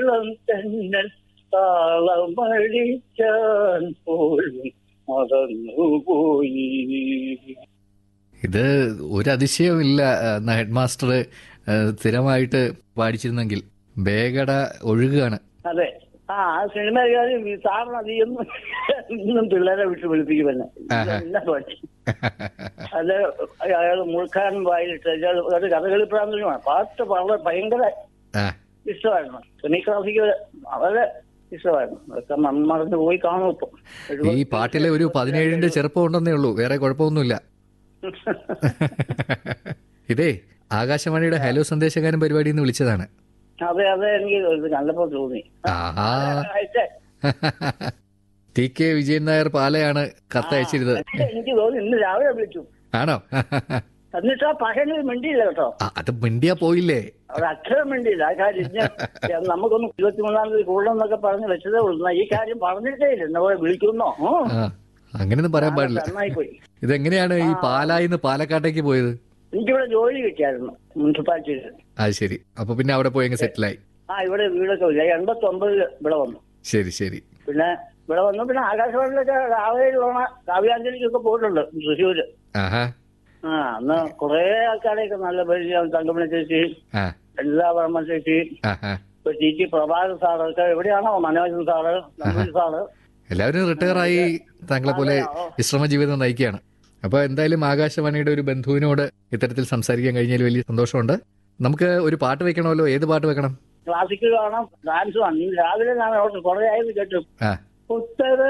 തെന്നൽ താളമടിക്കാൻ പോലും മറന്നുപോയി ഇത് ഒരു അതിശയവുമില്ല എന്നാ ഹെഡ് മാസ്റ്റർ സ്ഥിരമായിട്ട് പാടിച്ചിരുന്നെങ്കിൽ ബേഗട ഒഴുകുകയാണ് അതെ ആ ആ സിനിമ സാറിന് അധികം ഇന്നും പിള്ളേരെ വിട്ട് വിളിപ്പിക്കുമെന്നെ ആഹാ. എന്നെ പാട്ടി അത് അയാൾ മുൾക്കാരൻ വായിലിട്ട് അയാൾ ഒരു കഥകളി പ്രാന്തനുമാണ് പാട്ട് വളരെ ഭയങ്കര ആ ഇഷ്ടമായിരുന്നു സെമി ക്ലാസിക്ക് വളരെ ഇഷ്ടമായിരുന്നു അതൊക്കെ മ- മറന്നു പോയി കാണും ഇപ്പം ഈ പാട്ടിലെ ഒരു പതിനേഴിന്റെ ചെറുപ്പം ഉണ്ടെന്നേ ഉള്ളൂ വേറെ കുഴപ്പമൊന്നുമില്ല ഇതേ ആകാശവാണിയുടെ ഹലോ സന്ദേശകാരൻ പരിപാടിയിൽ നിന്ന് വിളിച്ചതാണ് അതെ അതെ എനിക്ക് ഇത് കണ്ടപ്പോ തോന്നി ആഹാ അയച്ചേ. ടി കെ വിജയൻ നായർ പാലയാണ് കത്തയച്ചിരുന്നത് അയച്ചേ, എനിക്ക് തോന്നി ഇന്ന് രാവിലെ വിളിച്ചു ആണോ എന്നിട്ട് ആ പകലിൽ മിണ്ടിയില്ല കേട്ടോ ആ, അത് മിണ്ടിയാ പോയില്ലേ ഒരു അക്ഷരം മിണ്ടിയില്ല ആ കാര്യം ഇന്ന് നമുക്കൊന്ന് ഇരുപത്തിമൂന്നാം തീയതി കൂടണമെന്നൊക്കെ പറഞ്ഞ് വെച്ചതേ ഉള്ളൂ എന്നാ ഈ കാര്യം പറഞ്ഞിട്ടേ ഇല്ല എന്നെ പോലെ വിളിക്കുന്നോ ഉം. ആ അങ്ങനെയൊന്നും പറയാൻ പാടില്ല നന്നായി പോയി ഇതെങ്ങനെയാണ് ഈ പാലായിന്ന് പാലക്കാട്ടേക്ക് പോയത് എനിക്കിവിടെ ജോലി കിട്ടിയായിരുന്നു മുനിസിപ്പാലിറ്റിയിൽ അത് ശരി അപ്പൊ പിന്നെ അവിടെ പോയി അങ്ങ് സെറ്റിലായി ആ ഇവിടെ വീടൊക്കെ ഇല്ല എൺപത്തി ഒമ്പതിൽ ഇവിടെ വന്നു ശരി ശരി പിന്നെ ഇവിടെ വന്നു പിന്നെ ആകാശവാണിയിലൊക്കെ രാവിലെ തവണ കാവ്യാഞ്ജലിക്കൊക്കെ പോയിട്ടുണ്ട് തൃശ്ശൂര് ആഹാ ആ അന്ന് കുറെ ആൾക്കാരെയൊക്കെ നല്ല പരിചയം തങ്കമണി ചേച്ചി ആ ലളിതാ വർമ്മ ചേച്ചി ആഹാ ഇപ്പൊ ടി ടി പ്രഭാകർ സാറൊക്കെ എവിടെയാണോ മനോജൻ സാറ് നമ്പൂരി സാറ് എല്ലാവരും റിട്ടയർ ആയി താങ്കളെ പോലെ വിശ്രമ ജീവിതം നയിക്കുകയാണ് അപ്പൊ എന്തായാലും ആകാശവാണിയുടെ ഒരു ബന്ധുവിനോട് ഇത്തരത്തിൽ സംസാരിക്കാൻ കഴിഞ്ഞാൽ വലിയ സന്തോഷമുണ്ട് നമുക്ക് ഒരു പാട്ട് വെക്കണമല്ലോ ഏത് പാട്ട് വെക്കണം ക്ലാസിക്കൽ കാണാം ഡാൻസ് കാണാം ഇന്ന് രാവിലെ ഞാൻ ഓർഡർ കുറെ ആയത് കേട്ടു ആ ഉത്തര